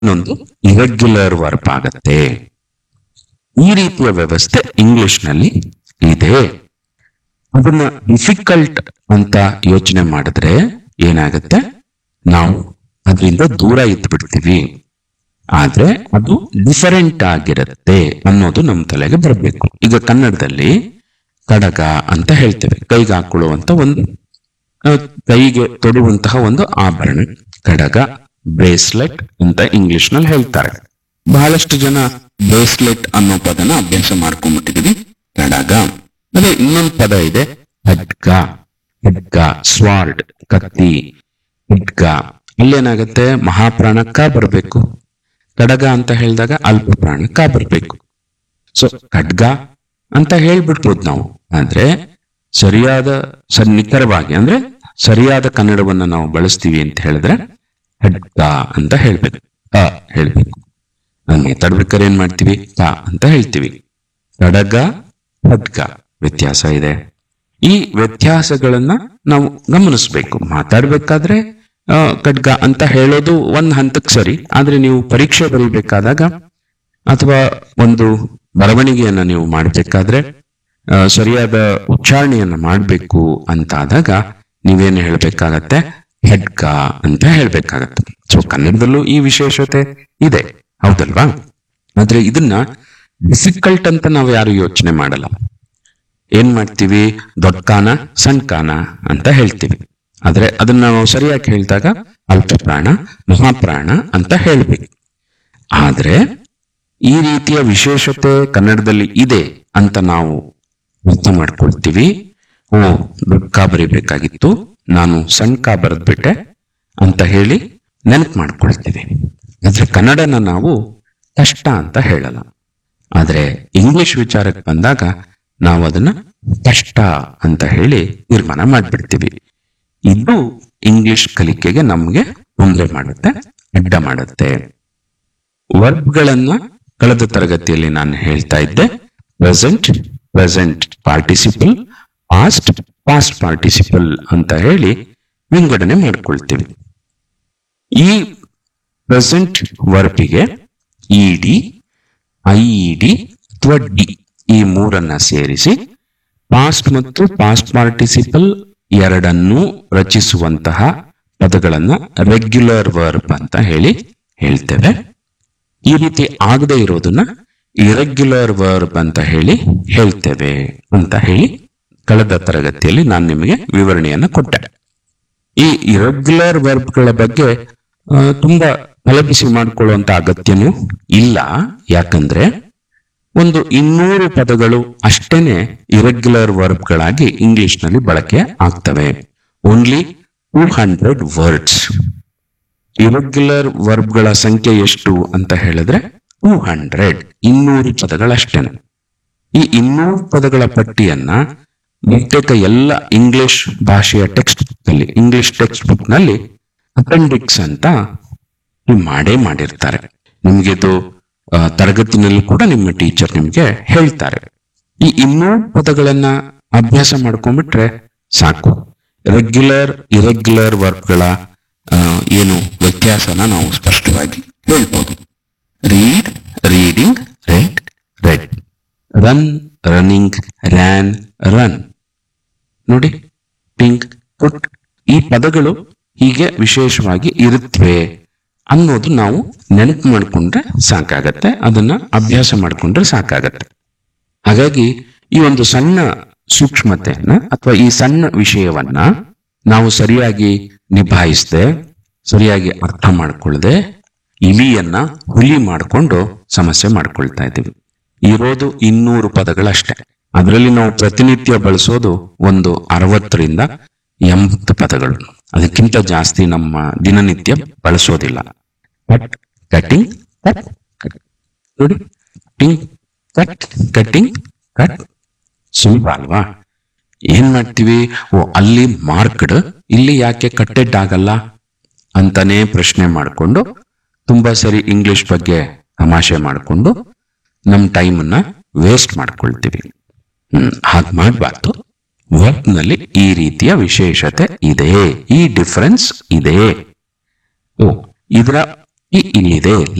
ಇನ್ನೊಂದು irregular verb ಆಗತ್ತೆ ಈ ರೀತಿಯ ವ್ಯವಸ್ಥೆ ಇಂಗ್ಲಿಷ್ ನಲ್ಲಿ ಇದೆ ಅದನ್ನ ಡಿಫಿಕಲ್ಟ್ ಅಂತ ಯೋಚನೆ ಮಾಡಿದ್ರೆ ಏನಾಗುತ್ತೆ ನಾವು ಅದರಿಂದ ದೂರ ಇದ್ದು ಬಿಡ್ತೀವಿ ಆದ್ರೆ ಅದು ಡಿಫರೆಂಟ್ ಆಗಿರುತ್ತೆ ಅನ್ನೋದು ನಮ್ಮ ತಲೆಗೆ ಬರಬೇಕು ಈಗ ಕನ್ನಡದಲ್ಲಿ ಕಡಗ ಅಂತ ಹೇಳ್ತೇವೆ ಕೈಗೆ ಹಾಕೊಳ್ಳುವಂತ ಒಂದು ಆ, ಕೈಗೆ ತೊಡುವಂತಹ ಒಂದು ಆಭರಣ ಕಡಗ ಬ್ರೇಸ್ಲೆಟ್ ಅಂತ ಇಂಗ್ಲಿಷ್ ನಲ್ಲಿ ಹೇಳ್ತಾರೆ ಬಹಳಷ್ಟು ಜನ ಬ್ರೇಸ್ಲೆಟ್ ಅನ್ನೋ ಪದನ ಅಭ್ಯಾಸ ಮಾಡ್ಕೊಂಡ್ಬಿಟ್ಟಿದೀವಿ ಕಡಗ ಅದೇ ಇನ್ನೊಂದು ಪದ ಇದೆ ಖಡ್ಗ ಖಡ್ಗ ಸ್ವಾರ್ಡ್ ಕತ್ತಿ ಖಡ್ಗ ಅಲ್ಲೇನಾಗತ್ತೆ ಮಹಾಪ್ರಾಣಕ್ಕ ಬರಬೇಕು ಕಡಗ ಅಂತ ಹೇಳಿದಾಗ ಅಲ್ಪ ಪ್ರಾಣಕ್ಕ ಬರಬೇಕು ಸೊ ಖಡ್ಗ ಅಂತ ಹೇಳ್ಬಿಡ್ಬೋದು ನಾವು ಆದ್ರೆ ಸರಿಯಾದ ಸ ನಿಖರವಾಗಿ ಅಂದ್ರೆ ಸರಿಯಾದ ಕನ್ನಡವನ್ನ ನಾವು ಬಳಸ್ತೀವಿ ಅಂತ ಹೇಳಿದ್ರೆ ಖಡ್ಗ ಅಂತ ಹೇಳ್ಬೇಕು ಅ ಹೇಳ್ಬೇಕು ಹಂಗೆ ತಡ್ಬೇಕಾದ್ರೆ ಏನ್ ಮಾಡ್ತೀವಿ ಕ ಅಂತ ಹೇಳ್ತೀವಿ ಖಡಗ ಖಡ್ಗ ವ್ಯತ್ಯಾಸ ಇದೆ ಈ ವ್ಯತ್ಯಾಸಗಳನ್ನ ನಾವು ಗಮನಿಸ್ಬೇಕು ಮಾತಾಡ್ಬೇಕಾದ್ರೆ ಆ, ಖಡ್ಗ ಅಂತ ಹೇಳೋದು ಒಂದ್ ಹಂತಕ್ಕೆ ಸರಿ ಆದ್ರೆ ನೀವು ಪರೀಕ್ಷೆ ಬರೀಬೇಕಾದಾಗ ಅಥವಾ ಒಂದು ಬರವಣಿಗೆಯನ್ನ ನೀವು ಮಾಡಬೇಕಾದ್ರೆ ಆ, ಸರಿಯಾದ ಉಚ್ಚಾರಣೆಯನ್ನ ಮಾಡಬೇಕು ಅಂತ ಆದಾಗ ನೀವೇನು ಹೇಳ್ಬೇಕಾಗತ್ತೆ ಹೆಡ್ಗ ಅಂತ ಹೇಳ್ಬೇಕಾಗತ್ತೆ ಸೊ ಕನ್ನಡದಲ್ಲೂ ಈ ವಿಶೇಷತೆ ಇದೆ ಹೌದಲ್ವಾ ಆದ್ರೆ ಇದನ್ನ ಡಿಫಿಕಲ್ಟ್ ಅಂತ ನಾವು ಯಾರು ಯೋಚನೆ ಮಾಡಲ್ಲ ಏನ್ ಮಾಡ್ತೀವಿ ದೊಡ್ಡ ಕಾನ ಸಣ್ಣ ಕಾನ ಅಂತ ಹೇಳ್ತೀವಿ ಆದ್ರೆ ಅದನ್ನ ನಾವು ಸರಿಯಾಗಿ ಹೇಳಿದಾಗ ಅಲ್ಪ ಪ್ರಾಣ ಮಹಾಪ್ರಾಣ ಅಂತ ಹೇಳ್ಬೇಕು ಆದ್ರೆ ಈ ರೀತಿಯ ವಿಶೇಷತೆ ಕನ್ನಡದಲ್ಲಿ ಇದೆ ಅಂತ ನಾವು ಅರ್ಥ ಮಾಡ್ಕೊಳ್ತೀವಿ ಓ ದೊಡ್ಡ ಕಾ ಬರೀಬೇಕಾಗಿತ್ತು ನಾನು ಸಣ್ಣ ಕಾ ಬರೆದ್ಬಿಟ್ಟೆ ಅಂತ ಹೇಳಿ ನೆನಪು ಮಾಡ್ಕೊಳ್ತೀವಿ ಆದ್ರೆ ಕನ್ನಡನ ನಾವು ಕಷ್ಟ ಅಂತ ಹೇಳಲ್ಲ ಆದ್ರೆ ಇಂಗ್ಲಿಷ್ ವಿಚಾರಕ್ಕೆ ಬಂದಾಗ ನಾವು ಅದನ್ನ ಕಷ್ಟ ಅಂತ ಹೇಳಿ ತೀರ್ಮಾನ ಮಾಡ್ಬಿಡ್ತೀವಿ ಇದು ಇಂಗ್ಲಿಷ್ ಕಲಿಕೆಗೆ ನಮ್ಗೆ ತೊಂದರೆ ಮಾಡುತ್ತೆ ಅಡ್ಡ ಮಾಡುತ್ತೆ ವರ್ಬ್ಗಳನ್ನ ಕಳೆದ ತರಗತಿಯಲ್ಲಿ ನಾನು ಹೇಳ್ತಾ ಇದ್ದೆ present present participle past past participle ಅಂತ ಹೇಳಿ ವಿಂಗಡಣೆ ಮಾಡ್ಕೊಳ್ತೀವಿ ಈ ಪ್ರೆಸೆಂಟ್ ವರ್ಬಿಗೆ ಇಡಿ ಐಇಡಿ ಅಥವಾ ಡಿ ಈ ಮೂರನ್ನ ಸೇರಿಸಿ ಪಾಸ್ಟ್ ಮತ್ತು ಪಾಸ್ಟ್ ಪಾರ್ಟಿಸಿಪಲ್ ಎರಡನ್ನೂ ರಚಿಸುವಂತಹ ಪದಗಳನ್ನ ರೆಗ್ಯುಲರ್ ವರ್ಬ್ ಅಂತ ಹೇಳಿ ಹೇಳ್ತೇವೆ ಈ ರೀತಿ ಆಗದೆ ಇರೋದನ್ನ ಇರೆಗ್ಯುಲರ್ ವರ್ಬ್ ಅಂತ ಹೇಳಿ ಹೇಳ್ತೇವೆ ಅಂತ ಹೇಳಿ ಕಳೆದ ತರಗತಿಯಲ್ಲಿ ನಾನು ನಿಮಗೆ ವಿವರಣೆಯನ್ನ ಕೊಟ್ಟೆ ಈ ಇರೆಗ್ಯುಲರ್ ವರ್ಬ್ಗಳ ಬಗ್ಗೆ ಆ, ತುಂಬಾ ತಲೆಬಿಸಿ ಮಾಡಿಕೊಳ್ಳುವಂತ ಅಗತ್ಯನೂ ಇಲ್ಲ ಯಾಕಂದ್ರೆ ಒಂದು ಇನ್ನೂರು ಪದಗಳು ಅಷ್ಟೇನೆ ಇರೆಗ್ಯುಲರ್ ವರ್ಬ್ಗಳಾಗಿ ಇಂಗ್ಲಿಷ್ ನಲ್ಲಿ ಬಳಕೆ ಆಗ್ತವೆ only two hundred words irregular ವರ್ಬ್ಗಳ ಸಂಖ್ಯೆ ಎಷ್ಟು ಅಂತ ಹೇಳಿದ್ರೆ ಟೂ ಹಂಡ್ರೆಡ್ ಇನ್ನೂರು ಪದಗಳಷ್ಟೇನೆ ಈ ಇನ್ನೂರು ಪದಗಳ ಪಟ್ಟಿಯನ್ನ ಬಹುತೇಕ ಎಲ್ಲ ಇಂಗ್ಲಿಷ್ ಭಾಷೆಯ ಟೆಕ್ಸ್ಟ್ ಬುಕ್ ನಲ್ಲಿ ಇಂಗ್ಲಿಷ್ ಟೆಕ್ಸ್ಟ್ ಬುಕ್ ನಲ್ಲಿ ಅಪೆಂಡಿಕ್ಸ್ ಅಂತ ಮಾಡೇ ಮಾಡಿರ್ತಾರೆ ನಿಮ್ಗೆ ಇದು ಆ, ತರಗತಿನಲ್ಲಿ ಕೂಡ ನಿಮ್ಮ ಟೀಚರ್ ನಿಮ್ಗೆ ಹೇಳ್ತಾರೆ ಈ ಇನ್ನೂರು ಪದಗಳನ್ನ ಅಭ್ಯಾಸ ಮಾಡ್ಕೊಂಡ್ಬಿಟ್ರೆ ಸಾಕು ರೆಗ್ಯುಲರ್ ಇರೆಗ್ಯುಲರ್ ವರ್ಬ್ಗಳ ಆ, ಏನು ವ್ಯತ್ಯಾಸನ ನಾವು ಸ್ಪಷ್ಟವಾಗಿ ಹೇಳ್ಬೋದು read reading read read run running ran run ನೋಡಿ ಪಿಂಕ್ ಪುಟ್ ಈ ಪದಗಳು ಹೀಗೆ ವಿಶೇಷವಾಗಿ ಇರುತ್ತವೆ ಅನ್ನೋದು ನಾವು ನೆನಪು ಮಾಡಿಕೊಂಡ್ರೆ ಸಾಕಾಗತ್ತೆ ಅದನ್ನ ಅಭ್ಯಾಸ ಮಾಡಿಕೊಂಡ್ರೆ ಸಾಕಾಗತ್ತೆ ಹಾಗಾಗಿ ಈ ಒಂದು ಸಣ್ಣ ಸೂಕ್ಷ್ಮತೆಯನ್ನ ಅಥವಾ ಈ ಸಣ್ಣ ವಿಷಯವನ್ನ ನಾವು ಸರಿಯಾಗಿ ನಿಭಾಯಿಸದೆ ಸರಿಯಾಗಿ ಅರ್ಥ ಮಾಡ್ಕೊಳ್ಳದೆ ಇಲಿಯನ್ನ ಹುಲಿ ಮಾಡಿಕೊಂಡು ಸಮಸ್ಯೆ ಮಾಡ್ಕೊಳ್ತಾ ಇದ್ದೀವಿ ಇರೋದು ಇನ್ನೂರು ಪದಗಳಷ್ಟೇ ಅದರಲ್ಲಿ ನಾವು ಪ್ರತಿನಿತ್ಯ ಬಳಸೋದು ಒಂದು ಅರವತ್ತರಿಂದ ಎಂಬತ್ತು ಪದಗಳು ಅದಕ್ಕಿಂತ ಜಾಸ್ತಿ ನಮ್ಮ ದಿನನಿತ್ಯ ಬಳಸೋದಿಲ್ಲ ಕಟ್ ಕಟಿಂಗ್ ಕಟ್ ಕಟ್ ನೋಡಿ ಟಿಂಗ್ ಕಟ್ ಕಟಿಂಗ್ ಕಟ್ ಸುಲಭ ಅಲ್ವಾ ಏನ್ ಮಾಡ್ತೀವಿ ಓ ಅಲ್ಲಿ ಮಾರ್ಕ್ಡ್ ಇಲ್ಲಿ ಯಾಕೆ ಕಟ್ಟೆಡ್ ಆಗಲ್ಲ ಅಂತಾನೆ ಪ್ರಶ್ನೆ ಮಾಡಿಕೊಂಡು ತುಂಬಾ ಸರಿ ಇಂಗ್ಲಿಷ್ ಬಗ್ಗೆ ತಮಾಷೆ ಮಾಡಿಕೊಂಡು ನಮ್ಮ ಟೈಮನ್ನ ವೇಸ್ಟ್ ಮಾಡ್ಕೊಳ್ತೀವಿ ಹ್ಮ್ ಹಾಗೆ ಮಾಡಬಾರ್ದು ವರ್ಕ್ ನಲ್ಲಿ ಈ ರೀತಿಯ ವಿಶೇಷತೆ ಇದೆ ಈ ಡಿಫರೆನ್ಸ್ ಇದೆ ಓ ಇದರ ಇ ಇಲ್ಲಿದೆ